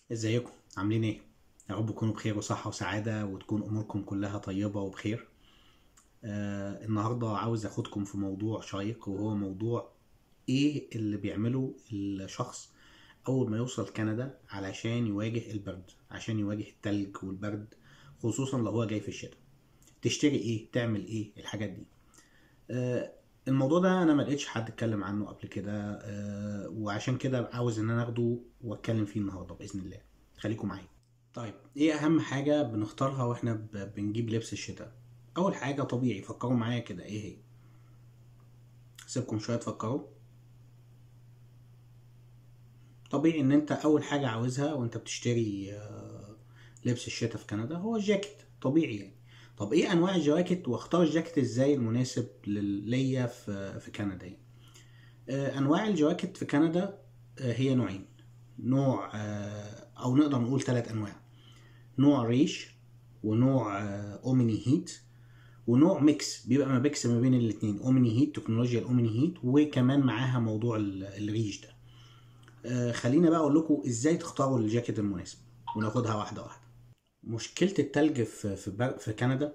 ازيكم عاملين ايه يا رب تكونوا بخير وصحة وسعادة وتكون اموركم كلها طيبة وبخير آه النهاردة عاوز اخدكم في موضوع شيق وهو موضوع ايه اللي بيعمله الشخص اول ما يوصل كندا علشان يواجه البرد عشان يواجه التلج والبرد خصوصا لو هو جاي في الشتاء تشتري ايه تعمل ايه الحاجات دي آه الموضوع ده انا ما لقيتش حد اتكلم عنه قبل كده آه وعشان كده عاوز ان انا اخده واتكلم فيه النهارده باذن الله خليكم معايا طيب ايه اهم حاجه بنختارها واحنا ب- بنجيب لبس الشتاء اول حاجه طبيعي فكروا معايا كده ايه هي سيبكم شويه تفكروا طبيعي ان انت اول حاجه عاوزها وانت بتشتري آه، لبس الشتاء في كندا هو الجاكيت طبيعي يعني طب ايه انواع الجواكت واختار الجاكيت ازاي المناسب لل- ليا في في كندا يعني آه، انواع الجواكت في كندا آه، هي نوعين نوع آه، او نقدر نقول ثلاث انواع نوع ريش ونوع آه، اومني هيت ونوع ميكس بيبقى ما ميكس ما بين الاثنين اومني هيت تكنولوجيا الاومني هيت وكمان معاها موضوع ال- الريش ده آه، خلينا بقى اقول لكم ازاي تختاروا الجاكيت المناسب وناخدها واحده واحده مشكله التلج في في بر- في كندا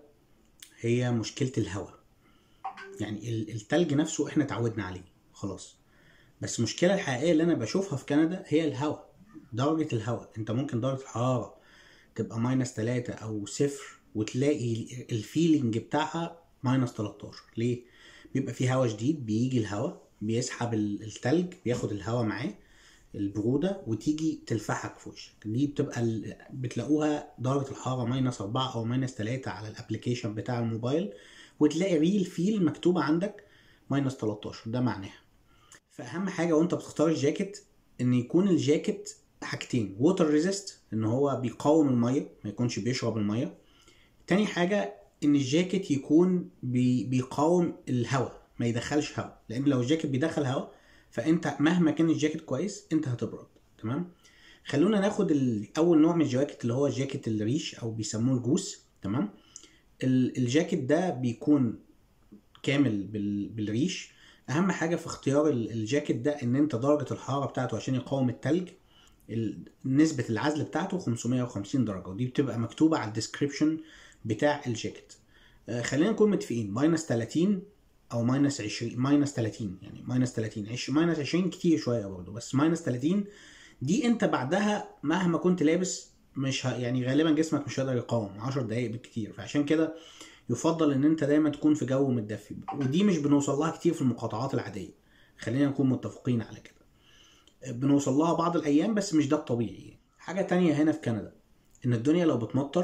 هي مشكله الهواء يعني ال- التلج نفسه احنا اتعودنا عليه خلاص بس المشكله الحقيقيه اللي انا بشوفها في كندا هي الهواء درجه الهواء انت ممكن درجه الحراره تبقى ماينس 3 او صفر وتلاقي الفيلينج بتاعها ماينس 13 ليه بيبقى في هواء شديد بيجي الهواء بيسحب ال- التلج بياخد الهواء معاه البرودة وتيجي تلفحك في وشك دي بتبقى ال... بتلاقوها درجة الحرارة ماينس 4 أو ماينس 3 على الابليكيشن بتاع الموبايل وتلاقي ريل فيل مكتوبة عندك ماينس 13 ده معناها فأهم حاجة وأنت بتختار الجاكيت إن يكون الجاكيت حاجتين ووتر ريزيست إن هو بيقاوم المية ما يكونش بيشرب المية تاني حاجة إن الجاكيت يكون بي... بيقاوم الهواء ما يدخلش هواء لأن لو الجاكيت بيدخل هواء فانت مهما كان الجاكيت كويس انت هتبرد تمام خلونا ناخد ال- اول نوع من الجواكت اللي هو جاكيت الريش او بيسموه الجوس تمام ال- الجاكيت ده بيكون كامل بال- بالريش اهم حاجه في اختيار ال- الجاكيت ده ان انت درجه الحراره بتاعته عشان يقاوم التلج ال- نسبه العزل بتاعته 550 درجه ودي بتبقى مكتوبه على الديسكريبشن بتاع الجاكيت آه، خلينا نكون متفقين ماينس 30 او ماينس 20 ماينس 30 يعني ماينس 30 عش ماينس 20 كتير شويه برضه بس ماينس 30 دي انت بعدها مهما كنت لابس مش ه... يعني غالبا جسمك مش هيقدر يقاوم 10 دقايق بالكتير فعشان كده يفضل ان انت دايما تكون في جو متدفي ودي مش بنوصل لها كتير في المقاطعات العاديه خلينا نكون متفقين على كده بنوصل لها بعض الايام بس مش ده الطبيعي حاجه تانية هنا في كندا ان الدنيا لو بتمطر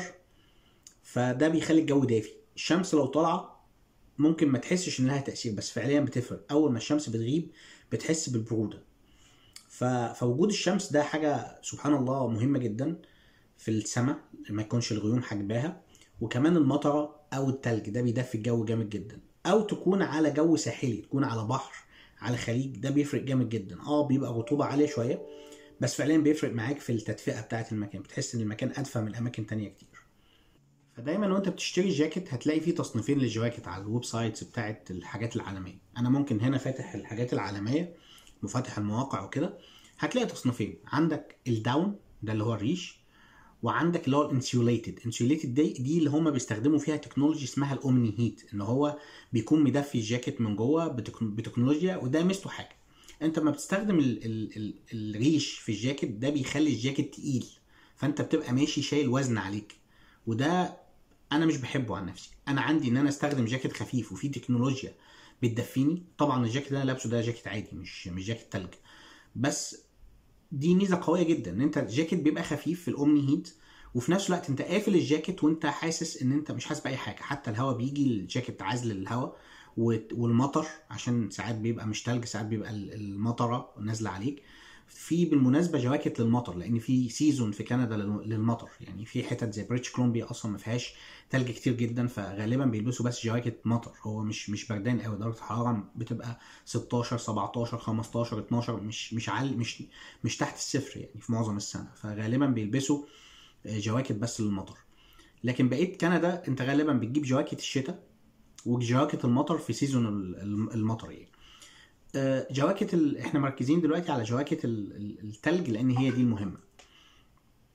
فده بيخلي الجو دافي الشمس لو طالعه ممكن ما تحسش ان لها تاثير بس فعليا بتفرق اول ما الشمس بتغيب بتحس بالبروده ف... فوجود الشمس ده حاجه سبحان الله مهمه جدا في السماء ما يكونش الغيوم حجباها وكمان المطره او التلج ده بيدفي الجو جامد جدا او تكون على جو ساحلي تكون على بحر على خليج ده بيفرق جامد جدا اه بيبقى رطوبه عاليه شويه بس فعليا بيفرق معاك في التدفئه بتاعه المكان بتحس ان المكان ادفى من اماكن تانية كتير فدايما وانت بتشتري جاكيت هتلاقي فيه تصنيفين للجواكت على الويب سايتس بتاعت الحاجات العالميه انا ممكن هنا فاتح الحاجات العالميه وفاتح المواقع وكده هتلاقي تصنيفين عندك الداون ده اللي هو الريش وعندك اللي هو الانسيوليتد انسيوليتد دي دي اللي هم بيستخدموا فيها تكنولوجي اسمها الاومني هيت ان هو بيكون مدفي الجاكيت من جوه بتك- بتكنولوجيا وده ميزته حاجه انت ما بتستخدم ال ال ال الريش في الجاكيت ده بيخلي الجاكيت تقيل فانت بتبقى ماشي شايل وزن عليك وده انا مش بحبه عن نفسي انا عندي ان انا استخدم جاكيت خفيف وفيه تكنولوجيا بتدفيني طبعا الجاكيت اللي انا لابسه ده جاكيت عادي مش مش جاكيت تلج بس دي ميزه قويه جدا ان انت الجاكيت بيبقى خفيف في الاومني هيت وفي نفس الوقت انت قافل الجاكيت وانت حاسس ان انت مش حاسس باي حاجه حتى الهواء بيجي الجاكيت عازل الهواء وت- والمطر عشان ساعات بيبقى مش تلج ساعات بيبقى ال- المطره نازله عليك في بالمناسبه جواكت للمطر لان في سيزون في كندا لل- للمطر يعني في حتت زي بريتش كولومبيا اصلا ما فيهاش تلج كتير جدا فغالبا بيلبسوا بس جواكت مطر هو مش مش بردان قوي درجه الحراره بتبقى 16 17 15 12 مش مش عالي مش مش تحت الصفر يعني في معظم السنه فغالبا بيلبسوا جواكت بس للمطر لكن بقيت كندا انت غالبا بتجيب جواكت الشتاء وجواكت المطر في سيزون ال- ال- المطر يعني آه، جواكت ال... احنا مركزين دلوقتي على جواكت ال- ال- التلج لان هي دي المهمه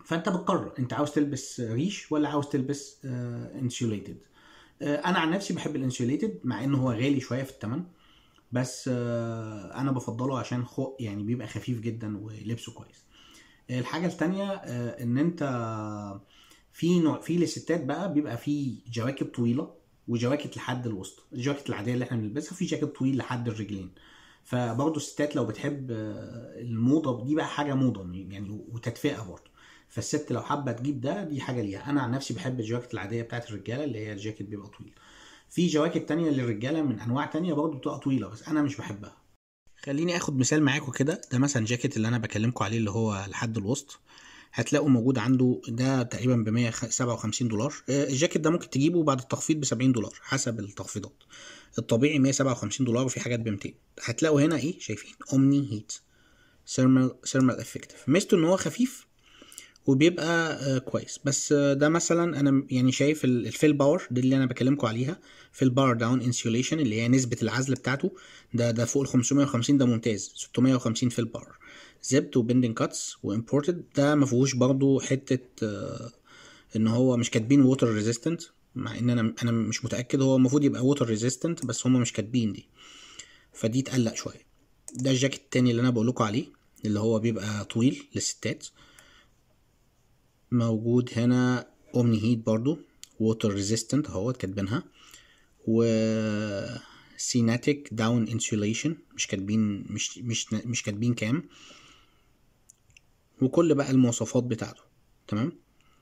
فانت بتقرر انت عاوز تلبس ريش ولا عاوز تلبس انسيوليتد انا عن نفسي بحب الانسيوليتد مع انه هو غالي شويه في الثمن بس آه، انا بفضله عشان خو يعني بيبقى خفيف جدا ولبسه كويس الحاجه التانية آه، ان انت في نوع في للستات بقى بيبقى في جواكت طويله وجواكت لحد الوسط الجواكت العاديه اللي احنا بنلبسها في جاكيت طويل لحد الرجلين فبرضه الستات لو بتحب آه، الموضه دي بقى حاجه موضه يعني وتدفئه برضه فالست لو حابه تجيب ده دي حاجه ليها انا عن نفسي بحب الجواكت العاديه بتاعت الرجاله اللي هي الجاكيت بيبقى طويل في جواكت تانية للرجاله من انواع تانية برضه بتبقى طويله بس انا مش بحبها خليني اخد مثال معاكم كده ده مثلا جاكيت اللي انا بكلمكم عليه اللي هو لحد الوسط هتلاقوا موجود عنده ده تقريبا ب 157 دولار آه، الجاكيت ده ممكن تجيبه بعد التخفيض ب 70 دولار حسب التخفيضات الطبيعي 157 دولار وفي حاجات ب 200 هتلاقوا هنا ايه شايفين اومني هيت ثيرمال ثيرمال افكتيف ميزته ان هو خفيف وبيبقى آه كويس بس آه ده مثلا انا يعني شايف الفيل باور دي اللي انا بكلمكم عليها فيل باور داون انسيوليشن اللي هي نسبه العزل بتاعته ده ده فوق ال 550 ده ممتاز 650 فيل باور زبت وبندنج كاتس وامبورتد ده ما فيهوش برضه حته آه ان هو مش كاتبين ووتر ريزيستنت مع ان انا انا مش متاكد هو المفروض يبقى ووتر ريزيستنت بس هم مش كاتبين دي فدي تقلق شويه ده الجاكيت التاني اللي انا بقول لكم عليه اللي هو بيبقى طويل للستات موجود هنا اومني هيت برضو ووتر ريزيستنت اهوت كاتبينها و سيناتيك داون انسوليشن مش كاتبين مش مش مش كاتبين كام وكل بقى المواصفات بتاعته تمام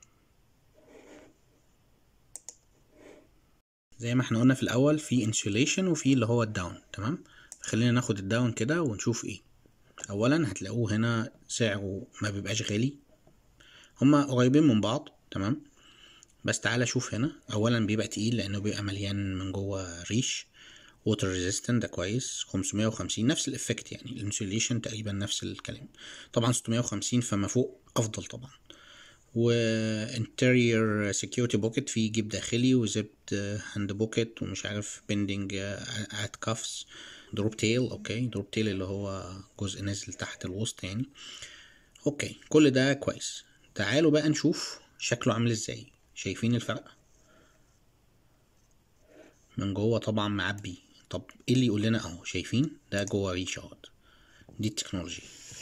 زي ما احنا قلنا في الاول في انسوليشن وفي اللي هو الداون تمام خلينا ناخد الداون كده ونشوف ايه اولا هتلاقوه هنا سعره ما بيبقاش غالي هما قريبين من بعض تمام بس تعالى شوف هنا اولا بيبقى تقيل لانه بيبقى مليان من جوه ريش ووتر ريزيستنت ده كويس 550 نفس الافكت يعني الانسوليشن تقريبا نفس الكلام طبعا 650 فما فوق افضل طبعا و interior security pocket فيه جيب داخلي وزبد هاند بوكيت ومش عارف بندنج ات كافس دروب تيل اوكي دروب تيل اللي هو جزء نازل تحت الوسط يعني اوكي كل ده كويس تعالوا بقى نشوف شكله عامل ازاي شايفين الفرق من جوه طبعا معبي طب ايه اللي يقول لنا اهو شايفين ده جوه ريش اهوت دي التكنولوجي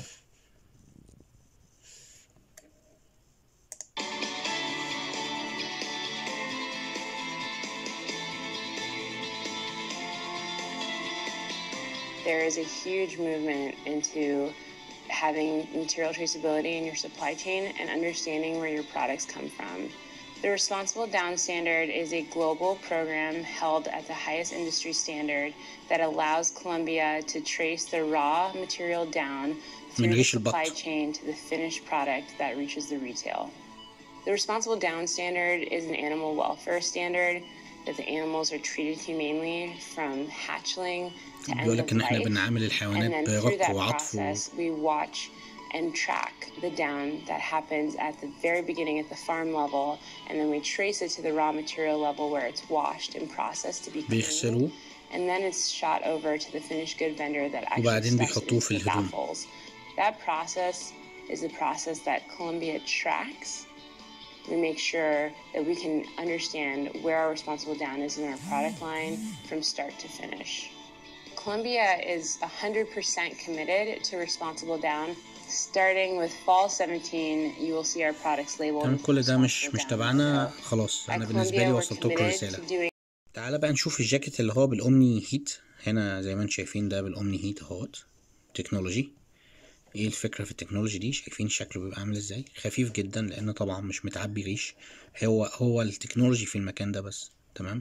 There is a huge movement into having material traceability in your supply chain and understanding where your products come from. The Responsible Down Standard is a global program held at the highest industry standard that allows Columbia to trace the raw material down through the supply chain to the finished product that reaches the retail. The Responsible Down Standard is an animal welfare standard that the animals are treated humanely from hatchling to end بيقول of لك ان احنا life. بنعامل And الحيوانات then through برق that وعطف و... process, we watch and track the down that happens at the very beginning at the farm level, and then we trace it to the raw material level where it's washed and processed to be cleaned. بيغسلوه And then it's shot over to the finished good vendor that actually وبعدين stuffs it بيحطوه into في the الهدوم. baffles. That process is a process that Columbia tracks. We make sure that we can understand where our responsible down is in our product line from start to finish. Columbia is 100% committed to responsible down. Starting with fall 17, you will see our products labeled تمام with كل ده مش responsible مش down تبعنا logo. خلاص At انا بالنسبه لي Columbia, we're وصلت لكم committed الرساله to doing تعالى بقى نشوف الجاكيت اللي هو بالاومني هيت هنا زي ما انتم شايفين ده بالاومني هيت اهوت تكنولوجي ايه الفكره في التكنولوجي دي شايفين شكله بيبقى عامل ازاي خفيف جدا لان طبعا مش متعبي ريش هو هو التكنولوجي في المكان ده بس تمام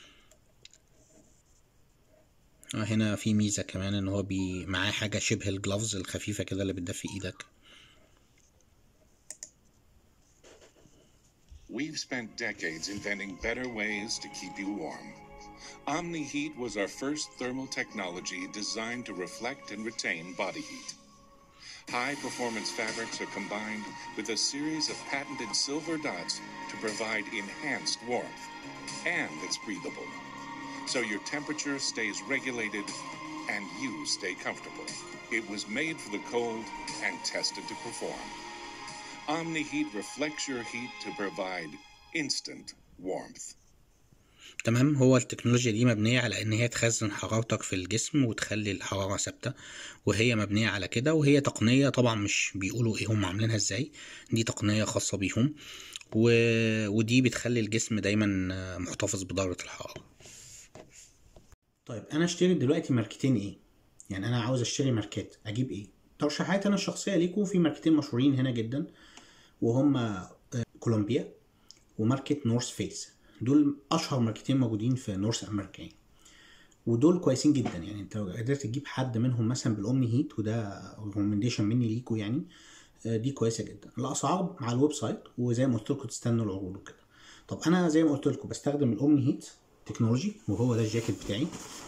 آه هنا في ميزه كمان ان هو بي معاه حاجه شبه الجلافز الخفيفه كده اللي بتدفي ايدك We've spent decades inventing better ways to keep you warm. Omni Heat was our first thermal technology designed to reflect and retain body heat. High performance fabrics are combined with a series of patented silver dots to provide enhanced warmth. And it's breathable. So your temperature stays regulated and you stay comfortable. It was made for the cold and tested to perform. OmniHeat reflects your heat to provide instant warmth. تمام هو التكنولوجيا دي مبنية على إن هي تخزن حرارتك في الجسم وتخلي الحرارة ثابتة وهي مبنية على كده وهي تقنية طبعا مش بيقولوا إيه هم عاملينها إزاي دي تقنية خاصة بيهم و... ودي بتخلي الجسم دايما محتفظ بدرجة الحرارة طيب أنا أشتري دلوقتي ماركتين إيه؟ يعني أنا عاوز أشتري ماركات أجيب إيه؟ ترشيحاتي أنا الشخصية ليكوا في ماركتين مشهورين هنا جدا وهم كولومبيا وماركة نورث فيس دول اشهر ماركتين موجودين في نورث امريكا يعني. ودول كويسين جدا يعني انت لو قدرت تجيب حد منهم مثلا بالاومني هيت وده ريكومنديشن مني ليكوا يعني دي كويسه جدا الاسعار مع الويب سايت وزي ما قلت لكم تستنوا العروض وكده طب انا زي ما قلت لكم بستخدم الاومني هيت تكنولوجي وهو ده الجاكيت بتاعي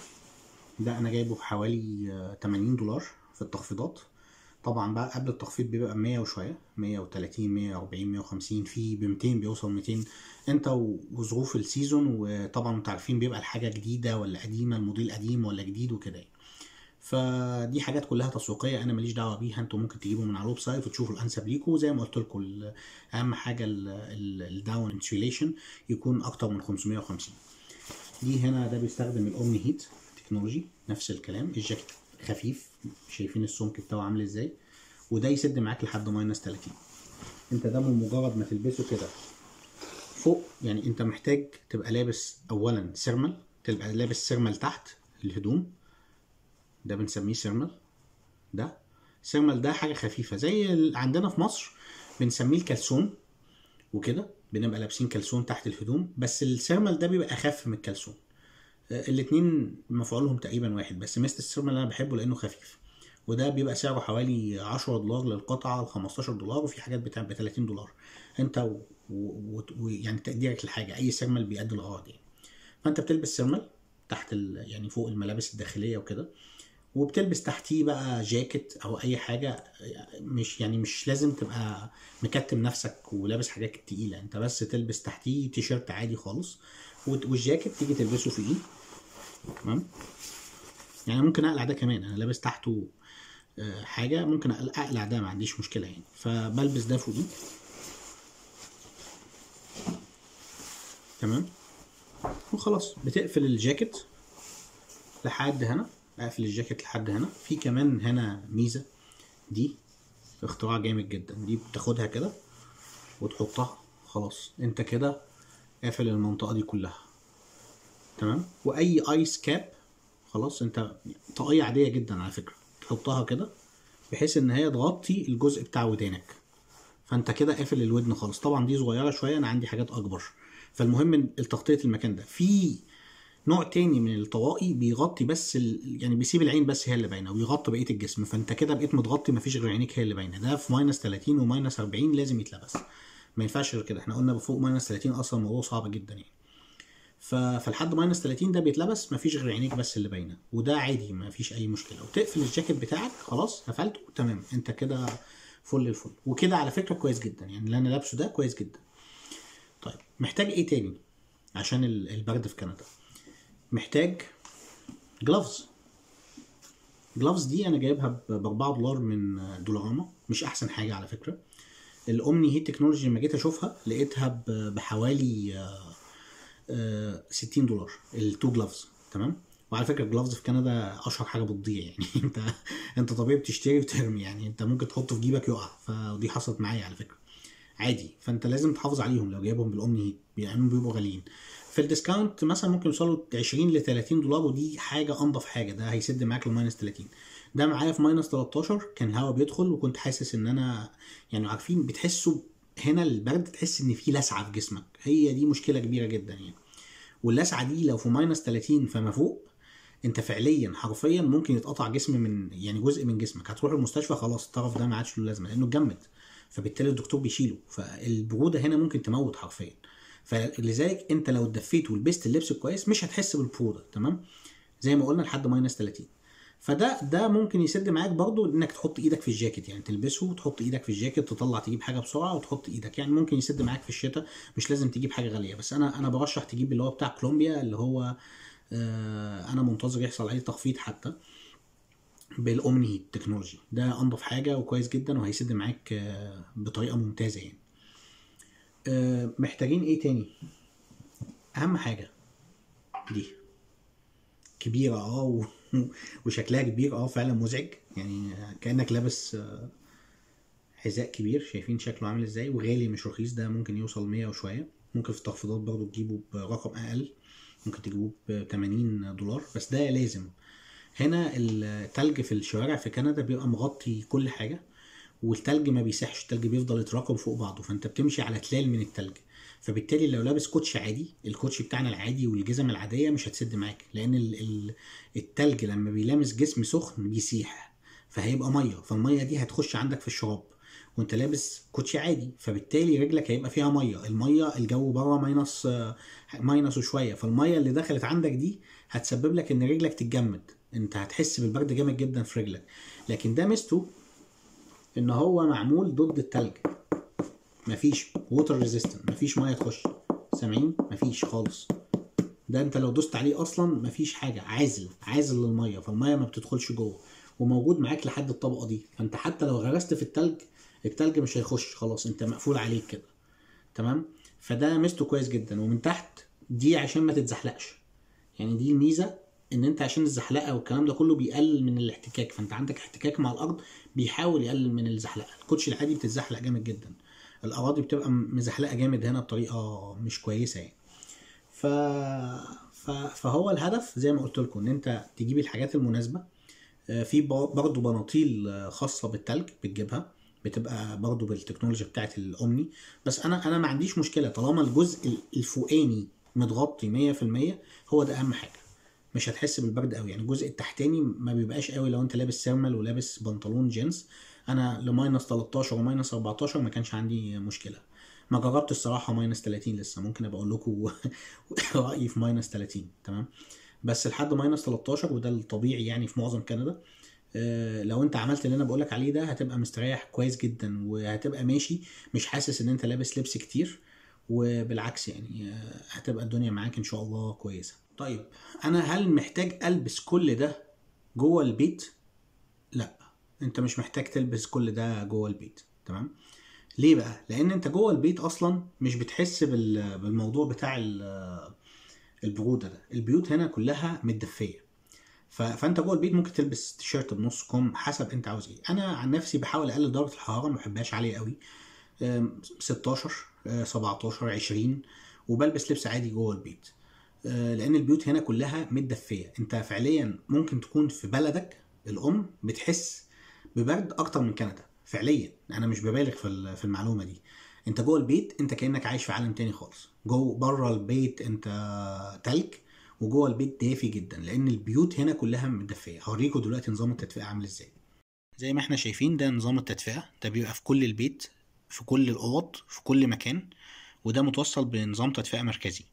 ده انا جايبه بحوالي 80 دولار في التخفيضات طبعا بقى قبل التخفيض بيبقى 100 وشويه 130 140 150 في ب 200 بيوصل 200 انت وظروف السيزون وطبعا انتوا عارفين بيبقى الحاجه جديده ولا قديمه الموديل قديم ولا جديد وكده يعني فدي حاجات كلها تسويقيه انا ماليش دعوه بيها انتوا ممكن تجيبوا من على الويب سايت وتشوفوا الانسب ليكم زي ما قلت لكم اهم حاجه الداون انسوليشن يكون اكتر من 550 دي هنا ده بيستخدم الاومني هيت تكنولوجي نفس الكلام الجاكيت خفيف شايفين السمك بتاعه عامل ازاي وده يسد معاك لحد ماينس 30 انت ده بمجرد ما تلبسه كده فوق يعني انت محتاج تبقى لابس اولا سيرمال تبقى لابس سيرمال تحت الهدوم ده بنسميه سيرمال ده سيرمال ده حاجه خفيفه زي اللي عندنا في مصر بنسميه الكلسون وكده بنبقى لابسين كلسون تحت الهدوم بس السيرمال ده بيبقى اخف من الكلسون الاتنين مفعولهم تقريبا واحد بس ميزه السيرمال اللي انا بحبه لانه خفيف وده بيبقى سعره حوالي 10 دولار للقطعه ل 15 دولار وفي حاجات بتاع ب 30 دولار انت ويعني تقديرك للحاجه اي سيرمال بيأدي الغرض يعني فانت بتلبس سيرمال تحت ال... يعني فوق الملابس الداخليه وكده وبتلبس تحتيه بقى جاكيت او اي حاجه مش يعني مش لازم تبقى مكتم نفسك ولابس حاجات تقيله انت بس تلبس تحتيه تيشيرت عادي خالص والجاكيت تيجي تلبسه فوقيه تمام يعني ممكن اقلع ده كمان انا لابس تحته حاجه ممكن اقلع ده ما عنديش مشكله يعني فبلبس ده فوقيه تمام وخلاص بتقفل الجاكيت لحد هنا اقفل الجاكيت لحد هنا في كمان هنا ميزه دي اختراع جامد جدا دي بتاخدها كده وتحطها خلاص انت كده قافل المنطقه دي كلها تمام واي ايس كاب خلاص انت طاقيه عاديه جدا على فكره تحطها كده بحيث ان هي تغطي الجزء بتاع ودانك فانت كده قافل الودن خالص طبعا دي صغيره شويه انا عندي حاجات اكبر فالمهم التغطيه المكان ده في نوع تاني من الطواقي بيغطي بس ال... يعني بيسيب العين بس هي اللي باينه ويغطي بقيه الجسم فانت كده بقيت متغطي مفيش غير عينيك هي اللي باينه ده في ماينس 30 وماينس 40 لازم يتلبس ما ينفعش غير كده احنا قلنا فوق ماينس 30 اصلا الموضوع صعب جدا يعني ف... فلحد ماينس 30 ده بيتلبس مفيش غير عينيك بس اللي باينه وده عادي مفيش اي مشكله وتقفل الجاكيت بتاعك خلاص قفلته تمام انت كده فل الفل وكده على فكره كويس جدا يعني اللي انا لابسه ده كويس جدا طيب محتاج ايه تاني عشان البرد في كندا محتاج جلافز جلافز دي انا جايبها ب 4 دولار من دولاراما مش احسن حاجه على فكره الاومني هيت تكنولوجي لما جيت اشوفها لقيتها بحوالي 60 دولار التو جلافز تمام وعلى فكره الجلافز في كندا اشهر حاجه بتضيع يعني انت انت طبيعي بتشتري وترمي يعني انت ممكن تحطه في جيبك يقع فدي حصلت معايا على فكره عادي فانت لازم تحافظ عليهم لو جايبهم بالاومني هيت لانهم بيبقوا غاليين في الديسكاونت مثلا ممكن يوصلوا 20 ل 30 دولار ودي حاجه انضف حاجه ده هيسد معاك لماينس 30 ده معايا في ماينس 13 كان الهواء بيدخل وكنت حاسس ان انا يعني عارفين بتحسوا هنا البرد تحس ان في لسعه في جسمك هي دي مشكله كبيره جدا يعني واللسعه دي لو في ماينس 30 فما فوق انت فعليا حرفيا ممكن يتقطع جسم من يعني جزء من جسمك هتروح المستشفى خلاص الطرف ده ما عادش له لازمه لانه اتجمد فبالتالي الدكتور بيشيله فالبروده هنا ممكن تموت حرفيا فلذلك انت لو اتدفيت ولبست اللبس الكويس مش هتحس بالبروده تمام زي ما قلنا لحد ماينس 30 فده ده ممكن يسد معاك برضو انك تحط ايدك في الجاكيت يعني تلبسه وتحط ايدك في الجاكيت تطلع تجيب حاجه بسرعه وتحط ايدك يعني ممكن يسد معاك في الشتاء مش لازم تجيب حاجه غاليه بس انا انا برشح تجيب اللي هو بتاع كولومبيا اللي هو آه انا منتظر يحصل عليه تخفيض حتى بالاومني هيت تكنولوجي ده انضف حاجه وكويس جدا وهيسد معاك آه، بطريقه ممتازه يعني آه، محتاجين ايه تاني اهم حاجه دي كبيره اه و- وشكلها كبير اه فعلا مزعج يعني كانك لابس آه، حذاء كبير شايفين شكله عامل ازاي وغالي مش رخيص ده ممكن يوصل 100 وشويه ممكن في تخفيضات برضو تجيبه برقم اقل ممكن تجيبوه ب 80 دولار بس ده لازم هنا التلج في الشوارع في كندا بيبقى مغطي كل حاجه والتلج ما بيسيحش التلج بيفضل يتراكم فوق بعضه فانت بتمشي على تلال من التلج فبالتالي لو لابس كوتش عادي الكوتش بتاعنا العادي والجزم العاديه مش هتسد معاك لان ال- ال- التلج لما بيلامس جسم سخن بيسيح فهيبقى ميه فالميه دي هتخش عندك في الشراب وانت لابس كوتشي عادي فبالتالي رجلك هيبقى فيها ميه الميه الجو بره ماينس آه، ماينس وشويه فالميه اللي دخلت عندك دي هتسبب لك ان رجلك تتجمد انت هتحس بالبرد جامد جدا في رجلك لكن ده ميزته ان هو معمول ضد التلج مفيش ووتر ريزيستنت مفيش ميه تخش سامعين مفيش خالص ده انت لو دوست عليه اصلا مفيش حاجه عازل عازل للميه فالميه ما بتدخلش جوه وموجود معاك لحد الطبقه دي فانت حتى لو غرست في التلج التلج مش هيخش خلاص انت مقفول عليك كده تمام فده ميزته كويس جدا ومن تحت دي عشان ما تتزحلقش يعني دي الميزه ان انت عشان الزحلقه والكلام ده كله بيقلل من الاحتكاك فانت عندك احتكاك مع الارض بيحاول يقلل من الزحلقه الكوتش العادي بتتزحلق جامد جدا الاراضي بتبقى مزحلقه جامد هنا بطريقه مش كويسه يعني ف... ف... فهو الهدف زي ما قلت لكم ان انت تجيب الحاجات المناسبه آه، في ب- برضه بناطيل آه، خاصه بالتلج بتجيبها بتبقى برضه بالتكنولوجيا بتاعت الاومني بس انا انا ما عنديش مشكله طالما الجزء ال- الفوقاني متغطي 100% هو ده اهم حاجه مش هتحس بالبرد قوي يعني الجزء التحتاني ما بيبقاش قوي لو انت لابس سيرمال ولابس بنطلون جينز انا لماينس 13 وماينس 14 ما كانش عندي مشكله ما جربت الصراحه ماينس 30 لسه ممكن ابقى اقول لكم رايي في ماينس 30 تمام بس لحد ماينس 13 وده الطبيعي يعني في معظم كندا آه، لو انت عملت اللي انا بقولك عليه ده هتبقى مستريح كويس جدا وهتبقى ماشي مش حاسس ان انت لابس لبس كتير وبالعكس يعني آه، هتبقى الدنيا معاك ان شاء الله كويسه طيب انا هل محتاج البس كل ده جوه البيت لا انت مش محتاج تلبس كل ده جوه البيت تمام ليه بقى لان انت جوه البيت اصلا مش بتحس بال- بالموضوع بتاع ال- البروده ده البيوت هنا كلها متدفيه ف... فانت جوه البيت ممكن تلبس تيشيرت بنص كم حسب انت عاوز ايه انا عن نفسي بحاول اقلل درجه الحراره ما بحبهاش عاليه قوي أم، 16 أه، 17 20 وبلبس لبس عادي جوه البيت أه، لان البيوت هنا كلها متدفيه انت فعليا ممكن تكون في بلدك الام بتحس ببرد اكتر من كندا فعليا انا مش ببالغ في ال- في المعلومه دي انت جوه البيت انت كانك عايش في عالم تاني خالص جوه بره البيت انت تلج وجوه البيت دافي جدا لان البيوت هنا كلها متدفيه هوريكم دلوقتي نظام التدفئه عامل ازاي زي ما احنا شايفين ده نظام التدفئه ده بيبقى في كل البيت في كل الاوض في كل مكان وده متوصل بنظام تدفئه مركزي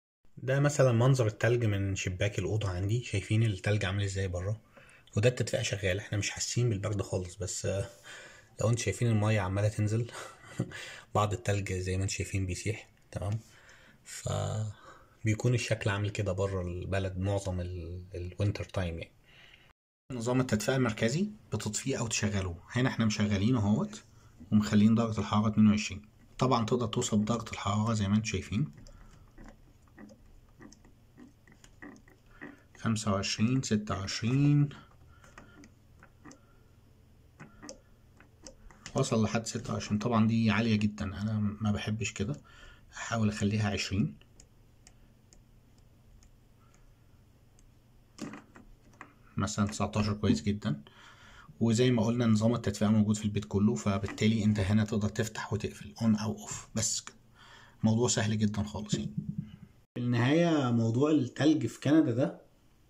ده مثلا منظر التلج من شباك الاوضه عندي شايفين التلج عامل ازاي بره وده التدفئه شغال احنا مش حاسين بالبرد خالص بس آه، لو انتوا شايفين الميه عماله تنزل بعض التلج زي ما انتوا شايفين بيسيح تمام ف بيكون الشكل عامل كده بره البلد معظم الوينتر تايم يعني نظام التدفئة المركزي بتطفيه أو تشغله هنا احنا مشغلينه اهوت ومخلين درجة الحرارة 22 طبعا تقدر توصل بدرجة الحرارة زي ما انتوا شايفين خمسة وعشرين ستة وعشرين وصل لحد ستة وعشرين طبعا دي عالية جدا أنا ما بحبش كده أحاول أخليها عشرين مثلا 19 كويس جدا وزي ما قلنا نظام التدفئة موجود في البيت كله فبالتالي انت هنا تقدر تفتح وتقفل اون او اوف بس كده موضوع سهل جدا خالص يعني في النهاية موضوع التلج في كندا ده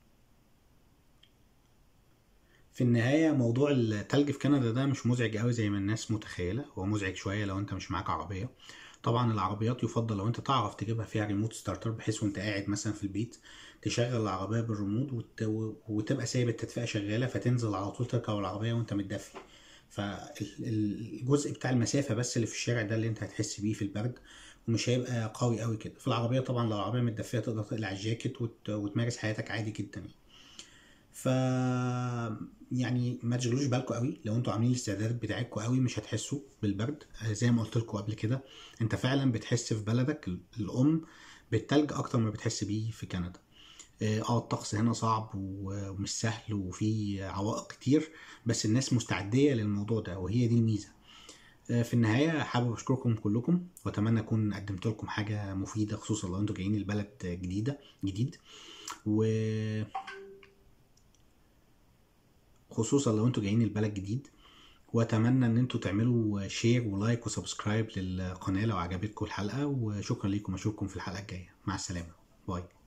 في النهاية موضوع التلج في كندا ده مش مزعج قوي زي ما الناس متخيلة هو مزعج شوية لو انت مش معاك عربية طبعا العربيات يفضل لو انت تعرف تجيبها فيها ريموت ستارتر بحيث وانت قاعد مثلا في البيت تشغل العربية بالريموت وت... وتبقى سايب التدفئة شغالة فتنزل على طول تركب العربية وانت متدفي فالجزء بتاع المسافة بس اللي في الشارع ده اللي انت هتحس بيه في البرد ومش هيبقى قوي قوي كده في العربية طبعا لو العربية متدفية تقدر تقلع الجاكيت وت... وتمارس حياتك عادي جدا يعني. ف يعني ما تشغلوش بالكم قوي لو انتوا عاملين الاستعدادات بتاعتكم قوي مش هتحسوا بالبرد زي ما قلت لكم قبل كده انت فعلا بتحس في بلدك الام بالتلج اكتر ما بتحس بيه في كندا اه الطقس هنا صعب ومش سهل وفي عوائق كتير بس الناس مستعدية للموضوع ده وهي دي الميزة في النهاية حابب أشكركم كلكم وأتمنى أكون قدمت لكم حاجة مفيدة خصوصا لو أنتوا جايين البلد جديدة جديد و خصوصا لو أنتوا جايين البلد جديد وأتمنى إن أنتوا تعملوا شير ولايك وسبسكرايب للقناة لو عجبتكم الحلقة وشكرا لكم أشوفكم في الحلقة الجاية مع السلامة باي